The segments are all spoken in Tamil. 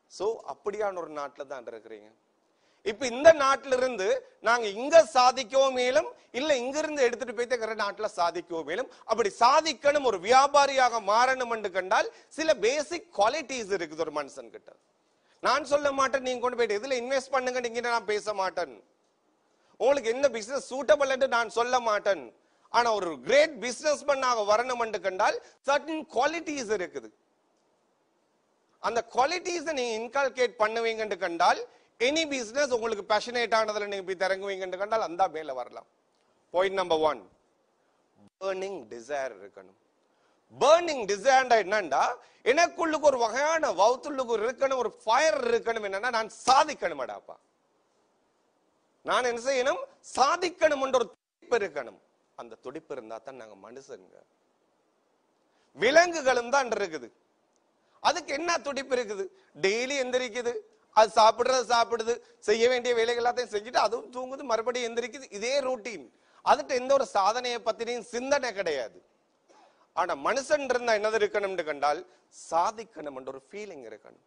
சோ அப்படியான ஒரு நாட்டுல தான் இருக்கிறீங்க இப்ப இந்த நாட்டில இருந்து நாங்க இங்க சாதிக்கவும் மேலும் இல்ல இங்க இருந்து எடுத்துட்டு போய் இருக்கிற நாட்டுல சாதிக்கவும் மேலும் அப்படி சாதிக்கணும் ஒரு வியாபாரியாக மாறணும் என்று கண்டால் சில பேசிக் குவாலிட்டிஸ் இருக்குது ஒரு மனுஷன் கிட்ட நான் சொல்ல மாட்டேன் நீங்க கொண்டு போயிட்டு இதுல இன்வெஸ்ட் பண்ணுங்க நீங்க நான் பேச மாட்டேன் உங்களுக்கு என்ன பிசினஸ் சூட்டபிள் என்று நான் சொல்ல மாட்டேன் ஆனா ஒரு கிரேட் பிசினஸ் பண்ணாக வரணும் என்று கண்டால் சர்டன் குவாலிட்டிஸ் இருக்குது அந்த குவாலிட்டிஸை நீங்க இன்கால்கேட் பண்ணுவீங்கன்னு கண்டால் எனி பிசினஸ் உங்களுக்கு பேஷனேட் ஆனதுல நீங்க போய் திறங்குவீங்கன்னு கண்டால் அந்த மேல வரலாம் point number one burning desire இருக்கணும் பேர்னிங் டிசைர்டா என்னண்டா எனக்குள்ளுக்கு ஒரு வகையான வவுத்துள்ளுக்கு ஒரு இருக்கணும் ஒரு ஃபயர் இருக்கணும் என்னன்னா நான் சாதிக்கணுமாடாப்பா நான் என்ன செய்யணும் சாதிக்கணும் என்ற ஒரு துடிப்பு இருக்கணும் அந்த துடிப்பு இருந்தா தான் நாங்க மனுஷங்க விலங்குகளும் தான் இருக்குது அதுக்கு என்ன துடிப்பு இருக்குது டெய்லி எந்திரிக்குது அது சாப்பிடுறது சாப்பிடுது செய்ய வேண்டிய வேலைகள் எல்லாத்தையும் செஞ்சுட்டு அதுவும் தூங்குது மறுபடியும் எந்திரிக்குது இதே ரூட்டீன் அதுக்கு எந்த ஒரு சாதனையை பத்தினையும் சிந்தனை கிடையாது ஆனா மனுஷன் இருந்தா என்னது இருக்கணும்னு கண்டால் சாதிக்கணும் என்ற ஒரு ஃபீலிங் இருக்கணும்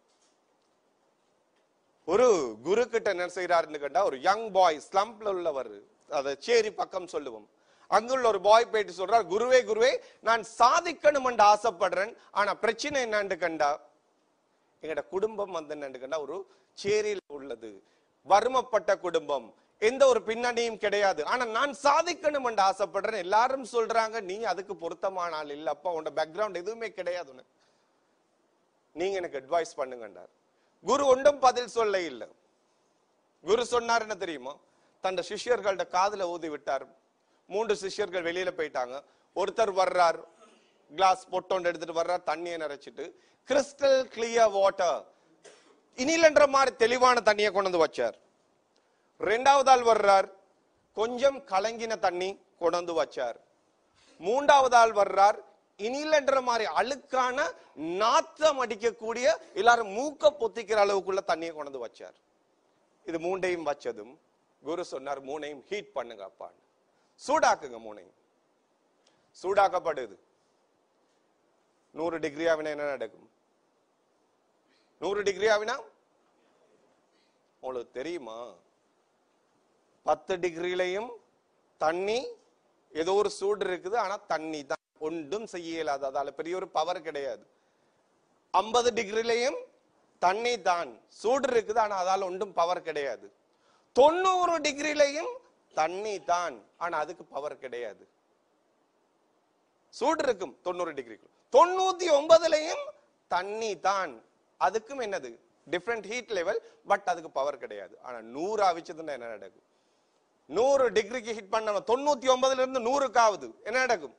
ஒரு குரு கிட்ட என்ன செய்யறாருன்னு கேட்டா ஒரு யங் பாய் ஸ்லம்ப்ல உள்ளவர் அத சேரி பக்கம் சொல்லுவோம் அங்குள்ள ஒரு பாய் போயிட்டு சொல்றார் குருவே குருவே நான் சாதிக்கணும் என்று ஆசைப்படுறேன் ஆனா பிரச்சனை என்னன்னு கண்டா எங்கட குடும்பம் வந்து என்னன்னு கண்டா ஒரு சேரியில் உள்ளது வறுமப்பட்ட குடும்பம் எந்த ஒரு பின்னணியும் கிடையாது ஆனா நான் சாதிக்கணும் என்று ஆசைப்படுறேன் எல்லாரும் சொல்றாங்க நீ அதுக்கு பொருத்தமான ஆள் இல்லப்பா உன்னோட பேக்ரவுண்ட் எதுவுமே கிடையாது உனக்கு நீங்க எனக்கு அட்வைஸ் பண்ணுங்கன்றார் குரு ஒன்றும் பதில் சொல்ல இல்லை குரு சொன்னார் என்ன தெரியுமா தன் சிஷ்யர்கள்ட்ட காதுல ஊதி விட்டார் மூன்று சிஷ்யர்கள் வெளியில போயிட்டாங்க ஒருத்தர் வர்றார் கிளாஸ் பொட்டோண்டு எடுத்துட்டு வர்றார் தண்ணியை நிறைச்சிட்டு கிறிஸ்டல் கிளியர் வாட்டர் இனிலன்ற மாதிரி தெளிவான தண்ணியை கொண்டு வந்து வச்சார் ரெண்டாவது ஆள் வர்றார் கொஞ்சம் கலங்கின தண்ணி கொண்டு வந்து வச்சார் மூன்றாவது ஆள் வர்றார் இனிலன்ற மாதிரி அழுக்கான நாத்தம் அடிக்கக்கூடிய எல்லாரும் மூக்க பொத்திக்கிற அளவுக்குள்ள தண்ணியை கொண்டு வந்து வச்சார் இது மூண்டையும் வச்சதும் குரு சொன்னார் மூணையும் ஹீட் பண்ணுங்க அப்பான்னு சூடாக்குங்க மூணையும் சூடாக்கப்படுது நூறு டிகிரி ஆவினா என்ன நடக்கும் நூறு டிகிரி ஆவினா உங்களுக்கு தெரியுமா பத்து டிகிரிலையும் தண்ணி ஏதோ ஒரு சூடு இருக்குது ஆனா தண்ணி தான் ஒன்றும் செய்ய இயலாது அதால பெரிய ஒரு பவர் கிடையாது ஐம்பது டிகிரிலையும் தண்ணி தான் சூடு இருக்குது ஆனா அதால ஒன்றும் பவர் கிடையாது தொண்ணூறு டிகிரிலையும் தண்ணி தான் ஆனா அதுக்கு பவர் கிடையாது சூடு இருக்கும் தொண்ணூறு டிகிரிக்கு தொண்ணூத்தி ஒன்பதுலயும் தண்ணி தான் அதுக்கும் என்னது டிஃப்ரெண்ட் ஹீட் லெவல் பட் அதுக்கு பவர் கிடையாது ஆனா நூறு ஆவிச்சதுன்னா என்ன நடக்கும் நூறு டிகிரிக்கு ஹிட் பண்ண தொண்ணூத்தி ஒன்பதுல இருந்து நூறுக்கு ஆகுது என்ன நடக்கும்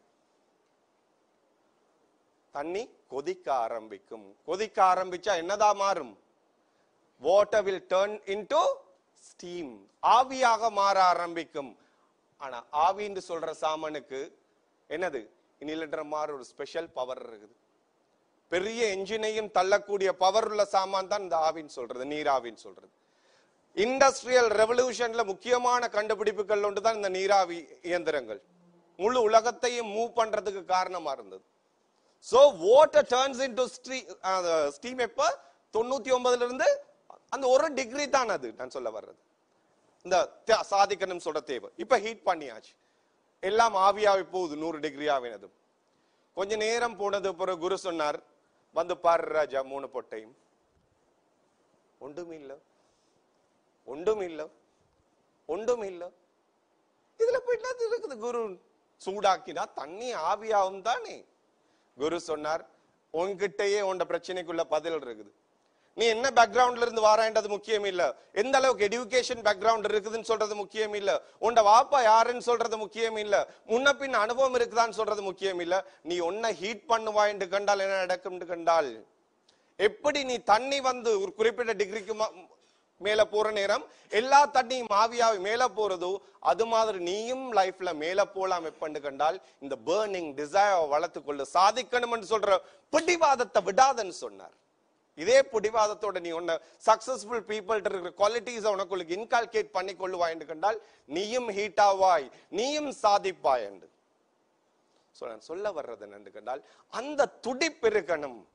தண்ணி கொதிக்க ஆரம்பிக்கும் கொதிக்க ஆரம்பிச்சா என்னதான் மாறும் water will turn into steam ஆவியாக மாற ஆரம்பிக்கும் ஆனா ஆவின்னு சொல்ற சாமனுக்கு என்னது இனிலன்ற மாதிரி ஒரு ஸ்பெஷல் பவர் இருக்குது பெரிய என்ஜினையும் தள்ளக்கூடிய பவர் உள்ள சாமான் தான் இந்த ஆவின்னு சொல்றது நீராவின்னு சொல்றது இண்டஸ்ட்ரியல் ரெவல்யூஷன்ல முக்கியமான கண்டுபிடிப்புகள் ஒன்று தான் இந்த நீராவி இயந்திரங்கள் முழு உலகத்தையும் மூவ் பண்றதுக்கு காரணமா இருந்தது so water turns into steam எப்ப தொண்ணூத்தி ஒன்பதுல இருந்து அந்த ஒரு டிகிரி தான் அது நான் சொல்ல வர்றது இந்த த- சாதிக்கணும் சொல்ற தேவை இப்ப ஹீட் பண்ணியாச்சு எல்லாம் ஆவியாவி போகுது நூறு டிகிரி ஆவினது கொஞ்ச நேரம் போனது பிறகு குரு சொன்னார் வந்து பாரு ராஜா மூணு பொட்டையும் ஒன்றும் இல்ல ஒன்றும் இல்ல ஒன்றும் இல்ல இதுல போயிட்டு அது இருக்குது குரு சூடாக்கினா தண்ணி ஆவியாகும் தானே குரு சொன்னார் உன்கிட்டயே உண்ட பிரச்சனைக்குள்ள பதில் இருக்குது நீ என்ன பேக்ரவுண்ட்ல இருந்து வாரான்றது முக்கியம் இல்ல எந்த அளவுக்கு எடுகேஷன் பேக்ரவுண்ட் இருக்குதுன்னு சொல்றது முக்கியம் இல்ல உண்ட வாப்பா யாருன்னு சொல்றது முக்கியம் இல்ல முன்ன பின் அனுபவம் இருக்குதான்னு சொல்றது முக்கியம் இல்ல நீ ஒன்ன ஹீட் பண்ணுவாய்ன்னு கண்டால் என்ன நடக்கும்னு கண்டால் எப்படி நீ தண்ணி வந்து ஒரு குறிப்பிட்ட டிகிரிக்கு ம- மேல போற நேரம் எல்லா தண்ணியும் ஆவியாவி மேல போறதோ அது மாதிரி நீயும் லைஃப்ல மேல போலாம் எப்பன்னு கண்டால் இந்த பேர்னிங் டிசைர் வளர்த்துக்கொள்ள சாதிக்கணும்னு சொல்ற பிடிவாதத்தை விடாதன்னு சொன்னார் இதே பிடிவாதத்தோட நீ உன்ன சக்சஸ்ஃபுல் பீப்புள் இருக்கிற குவாலிட்டிஸ் உனக்குள்ளுக்கு இன்கால்கேட் பண்ணி கொள்ளுவாய் கண்டால் நீயும் ஹீட் ஆவாய் நீயும் சாதிப்பாய் என்று So, நான் சொல்ல வர்றது என்னன்னு கண்டால் அந்த துடிப்பு இருக்கணும்